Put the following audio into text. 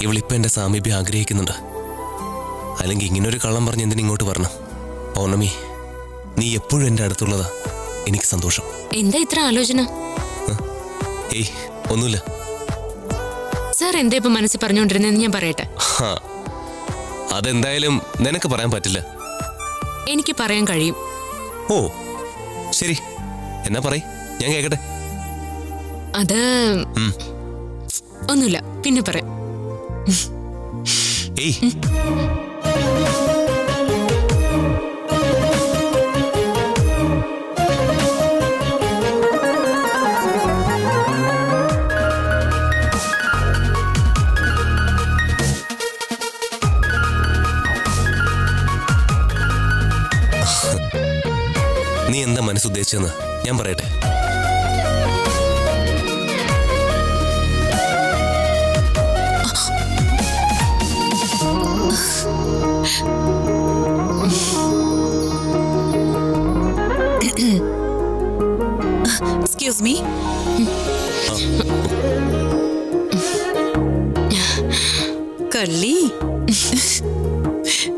ഇവളിപ്പോ എന്റെ സാമീപ്യം ആഗ്രഹിക്കുന്നുണ്ട് അല്ലെങ്കിൽ ഇങ്ങനൊരു കള്ളം പറഞ്ഞ് എന്തിനും ഇങ്ങോട്ട് വരണം പൗർണമി നീ എപ്പോഴും എൻ്റെ അടുത്തുള്ളതാ എനിക്ക് സന്തോഷം എന്താ ഇത്ര ആലോചന ഏയ് ഒന്നുമില്ല സാർ എന്താ ഇപ്പൊ മനസ്സിൽ പറഞ്ഞുകൊണ്ടിരുന്നതെന്ന് ഞാൻ പറയട്ടെ ഹാ അതെന്തായാലും നിനക്ക് പറയാൻ പറ്റില്ല എനിക്ക് പറയാൻ കഴിയും ഓ ശരി എന്നാ പറയ് ഞാൻ കേക്കട്ടെ അത് ഉം. ഒന്നുമില്ല പിന്നെ പറയാം ഏയ് നീ എന്താ മനസ്സുദ്ദേശിച്ചെന്ന് ഞാൻ പറയട്ടെ എക്സ്ക്യൂസ് മീ കള്ളി